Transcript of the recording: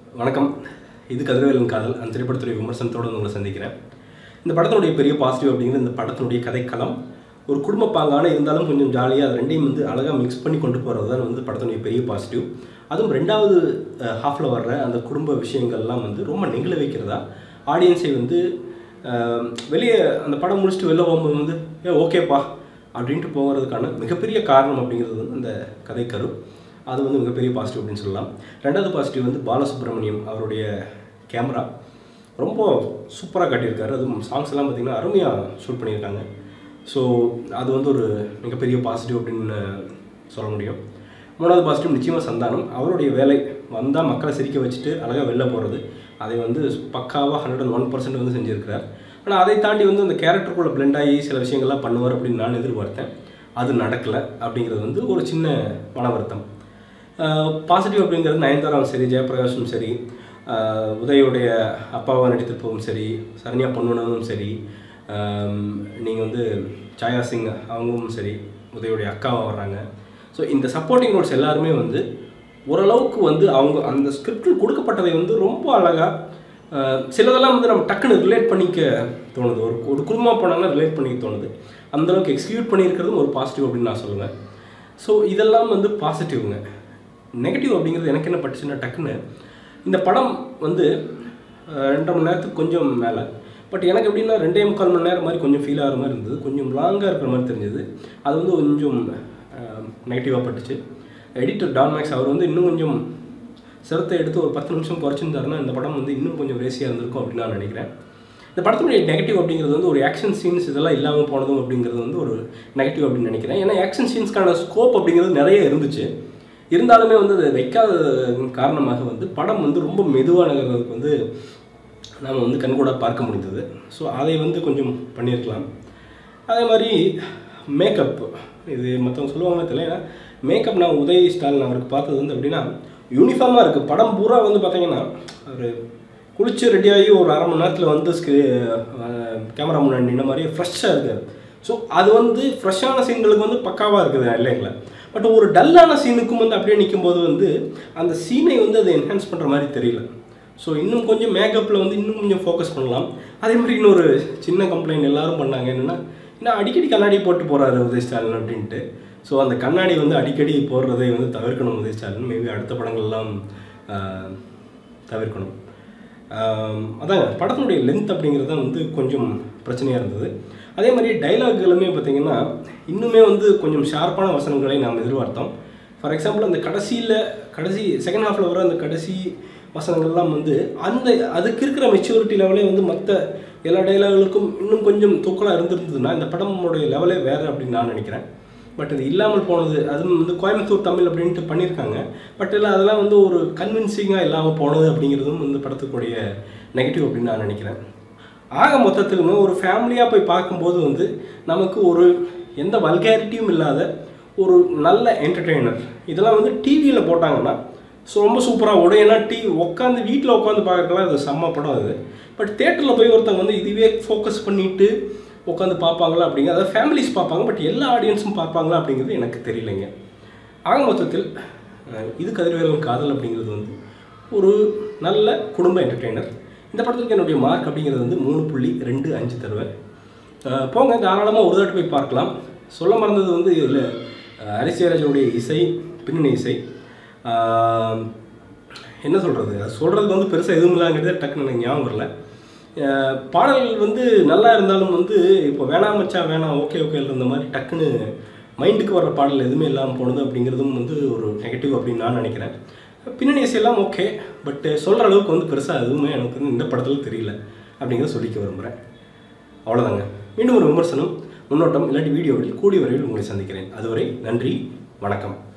வணக்கம் இது கதிரவேலன் காதல் அந்த திரைப்படத்துடைய விமர்சனத்தோடு வந்து உங்களை சந்திக்கிறேன் இந்த படத்தினுடைய பெரிய பாசிட்டிவ் அப்படிங்கிறது இந்த படத்தினுடைய கதைக்களம் ஒரு குடும்ப பாங்கான இருந்தாலும் கொஞ்சம் ஜாலியாக அது ரெண்டையும் வந்து அழகாக மிக்ஸ் பண்ணி கொண்டு போகிறது தான் வந்து படத்தினுடைய பெரிய பாசிட்டிவ் அதுவும் ரெண்டாவது ஹாஃபில் வர்ற அந்த குடும்ப விஷயங்கள்லாம் வந்து ரொம்ப நெகிழ வைக்கிறதா ஆடியன்ஸை வந்து அஹ், வெளியே அந்த படம் முடிச்சுட்டு வெளில போகும்போது வந்து ஏ ஓகேப்பா அப்படின்ட்டு போகிறதுக்கான மிகப்பெரிய காரணம் அப்படிங்கிறது வந்து அந்த கதைக்கரு அது வந்து மிகப்பெரிய பாசிட்டிவ் அப்படின்னு சொல்லலாம் ரெண்டாவது பாசிட்டிவ் வந்து பாலசுப்ரமணியம் அவருடைய கேமரா ரொம்ப சூப்பராக காட்டியிருக்காரு அதுவும் சாங்ஸ் எல்லாம் பார்த்தீங்கன்னா அருமையாக ஷூட் பண்ணியிருக்காங்க ஸோ அது வந்து ஒரு மிகப்பெரிய பாசிட்டிவ் அப்படின்னு சொல்ல முடியும் மூணாவது பாசிட்டிவ் நிச்சயமாக சந்தானம் அவருடைய வேலை வந்தால் மக்களை சிரிக்க வச்சுட்டு அழகாக வெளில போகிறது அதை வந்து பக்காவாக ஹண்ட்ரட் அண்ட் ஒன் பர்சன்ட் வந்து செஞ்சுருக்கிறார் ஆனால் அதை தாண்டி வந்து அந்த கேரக்டருக்குள்ளே blend ஆகி சில விஷயங்கள்லாம் பண்ணுவார் அப்படின்னு நான் எதிர்பார்த்தேன் அது நடக்கலை அப்படிங்கிறது வந்து ஒரு சின்ன மன வருத்தம் பாசிட்டிவ் அப்படிங்கிறது நயன்தாராவும் சரி ஜெயபிரகாஷும் சரி ஆஹ் உதயோடைய அப்பாவை நடித்திருப்பவும் சரி சரண்யா பொன்னுனவும் சரி நீங்கள் வந்து சாயா சிங் அவங்களும் சரி உதயோடைய அக்காவாக வர்றாங்க ஸோ இந்த சப்போர்ட்டிங் ரோல்ஸ் எல்லாருமே வந்து ஓரளவுக்கு வந்து அவங்க அந்த ஸ்கிரிப்டில் கொடுக்கப்பட்டதை வந்து ரொம்ப அழகாக சிலதெல்லாம் வந்து நம்ம டக்குன்னு ரிலேட் பண்ணிக்க தோணுது ஒரு ஒரு குடும்பமாக போனாங்கன்னா ரிலேட் பண்ணிக்க தோணுது அந்தளவுக்கு எக்ஸிக்யூட் பண்ணியிருக்கிறதும் ஒரு பாசிட்டிவ் அப்படின்னு நான் சொல்லுவேன் ஸோ இதெல்லாம் வந்து பாசிட்டிவ்ங்க நெகட்டிவ் அப்படிங்கிறது எனக்கு என்ன பட்டுச்சுன்னா டக்குன்னு இந்த படம் வந்து அஹ், ரெண்டரை மணி நேரத்துக்கு கொஞ்சம் மேலே பட் எனக்கு எப்படின்னா ரெண்டே முக்கால் மணி நேரம் மாதிரி கொஞ்சம் ஃபீல் ஆகிற மாதிரி இருந்தது கொஞ்சம் லாங்காக இருக்கிற மாதிரி தெரிஞ்சது அது வந்து கொஞ்சம் நெகட்டிவாக பட்டுச்சு எடிட்டர் டான் மேக்ஸ் அவர் வந்து இன்னும் கொஞ்சம் சிரத்தை எடுத்து ஒரு பத்து நிமிஷம் குறைச்சிருந்தாருன்னா இந்த படம் வந்து இன்னும் கொஞ்சம் ரேசியாக இருந்திருக்கும் அப்படின்னு நான் நினைக்கிறேன் இந்த படத்தினுடைய நெகட்டிவ் அப்படிங்கிறது வந்து ஒரு ஆக்ஷன் சீன்ஸ் இதெல்லாம் இல்லாமல் போனதும் அப்படிங்கிறது வந்து ஒரு நெகட்டிவ் அப்படின்னு நினைக்கிறேன் ஏன்னா ஆக்ஷன் சீன்ஸ்க்கான ஸ்கோப் அப்படிங்கிறது நிறைய இருந்துச்சு இருந்தாலுமே வந்து அதை வைக்காத காரணமாக வந்து படம் வந்து ரொம்ப மெதுவாக நகர்றதுக்கு வந்து நாம் வந்து கண்கூட பார்க்க முடிந்தது ஸோ அதை வந்து கொஞ்சம் பண்ணியிருக்கலாம் அதே மாதிரி மேக்கப் இது மற்றவங்க சொல்லுவாங்க தெரியல ஏன்னா மேக்கப் நான் உதய் ஸ்டாலின் அவருக்கு பார்த்தது வந்து எப்படின்னா யூனிஃபார்மாக இருக்குது படம் பூரா வந்து பார்த்தீங்கன்னா அவர் குளிச்சு ரெடியாகி ஒரு அரை மணி நேரத்தில் வந்து ஸ்க்ரீ கேமரா முன்னாடி நின்ன மாதிரியே ஃப்ரெஷ்ஷாக இருக்காரு ஸோ அது வந்து ஃப்ரெஷ்ஷான சீன்களுக்கு வந்து பக்காவாக இருக்குது இல்லைங்களா பட் ஒரு டல்லான சீனுக்கும் வந்து அப்படியே நிற்கும்போது வந்து அந்த சீனை வந்து அதை என்ஹான்ஸ் பண்ணுற மாதிரி தெரியல ஸோ இன்னும் கொஞ்சம் மேக்கப்பில் வந்து இன்னும் கொஞ்சம் ஃபோக்கஸ் பண்ணலாம் அதே மாதிரி இன்னொரு சின்ன கம்ப்ளைண்ட் எல்லாரும் பண்ணாங்க என்னென்னா என்ன அடிக்கடி கண்ணாடி போட்டு போகிறாரு உதய் ஸ்டாலின் அப்படின்ட்டு ஸோ அந்த கண்ணாடி வந்து அடிக்கடி போடுறதை வந்து தவிர்க்கணும் உதய் ஸ்டாலின் மேபி அடுத்த படங்கள்லாம் ஆஹ், தவிர்க்கணும் ஆம், அதாங்க படத்தினுடைய லென்த் அப்படிங்கிறது தான் வந்து கொஞ்சம் பிரச்சனையாக இருந்தது அதே மாதிரி டைலாக்குகளுமே பார்த்தீங்கன்னா இன்னுமே வந்து கொஞ்சம் ஷார்ப்பான வசனங்களை நாம் எதிர்பார்த்தோம் ஃபார் எக்ஸாம்பிள் அந்த கடைசியில் கடைசி செகண்ட் ஹாஃபில் வர அந்த கடைசி வசனங்கள்லாம் வந்து அந்த அதுக்கு இருக்கிற மெச்சூரிட்டி லெவலே வந்து மற்ற எல்லா டைலாகுகளுக்கும் இன்னும் கொஞ்சம் தூக்கலாக இருந்திருந்ததுன்னா இந்த படமுடைய லெவலே வேறு அப்படின்னு நான் நினைக்கிறேன் பட் அது இல்லாமல் போனது அதுவும் வந்து கோயம்புத்தூர் தமிழ் அப்படின்ட்டு பண்ணியிருக்காங்க பட் இல்லை அதெல்லாம் வந்து ஒரு கன்வின்சிங்காக இல்லாமல் போனது அப்படிங்கிறதும் வந்து படத்துக்குடைய நெகட்டிவ் அப்படின்னு நான் நினைக்கிறேன் ஆக மொத்தத்திலுமே ஒரு ஃபேமிலியாக போய் பார்க்கும்போது வந்து நமக்கு ஒரு எந்த வல்காரிட்டியும் இல்லாத ஒரு நல்ல என்டர்டெய்னர் இதெல்லாம் வந்து டிவியில் போட்டாங்கன்னா ஸோ ரொம்ப சூப்பராக ஓடும் ஏன்னா டிவி உட்காந்து வீட்டில் உட்காந்து பார்க்கறதுலாம் அது செம்ம படம் அது பட் தேட்டரில் போய் ஒருத்தவங்க வந்து இதுவே ஃபோக்கஸ் பண்ணிட்டு உட்காந்து பார்ப்பாங்களா அப்படிங்க அதாவது ஃபேமிலிஸ் பார்ப்பாங்க பட் எல்லா ஆடியன்ஸும் பார்ப்பாங்களா அப்படிங்கிறது எனக்கு தெரியலைங்க ஆக மொத்தத்தில் அஹ், இது கதிர்வேலன் காதல் அப்படிங்கிறது வந்து ஒரு நல்ல குடும்ப என்டர்டெய்னர் இந்த படத்துக்கு என்னுடைய மார்க் அப்படிங்கிறது வந்து மூணு புள்ளி ரெண்டு அஞ்சு தருவேன் அஹ், போங்க தாராளமாக ஒரு தாட்டி போய் பார்க்கலாம் சொல்ல மறந்தது வந்து இதில் அரிசியராஜனுடைய இசை பின்னணி இசை அஹ், என்ன சொல்கிறது அது சொல்கிறதுக்கு வந்து பெருசாக எதுவும் இல்லாங்கிறது டக்குன்னு எனக்கு ஞாபகம் வரல அஹ் பாடல்கள் வந்து நல்லா இருந்தாலும் வந்து இப்போ வேணாம் மச்சான் வேணாம் ஓகே ஓகே இருந்த மாதிரி டக்குன்னு மைண்டுக்கு வர்ற பாடல் எதுவுமே இல்லாமல் போனது அப்படிங்கிறதும் வந்து ஒரு நெகட்டிவ் அப்படின்னு நான் நினைக்கிறேன் பின்னணி இசையெல்லாம் ஓகே பட் சொல்கிற அளவுக்கு வந்து பெருசாக எதுவுமே எனக்கு வந்து இந்த படத்தில் தெரியல அப்படிங்கிறத சொல்லிக்க விரும்புகிறேன் அவ்வளோதாங்க மீண்டும் ஒரு விமர்சனம் முன்னோட்டம் இல்லாட்டி வீடியோவில் கூடிய வரையில் உங்களை சந்திக்கிறேன் அதுவரை நன்றி வணக்கம்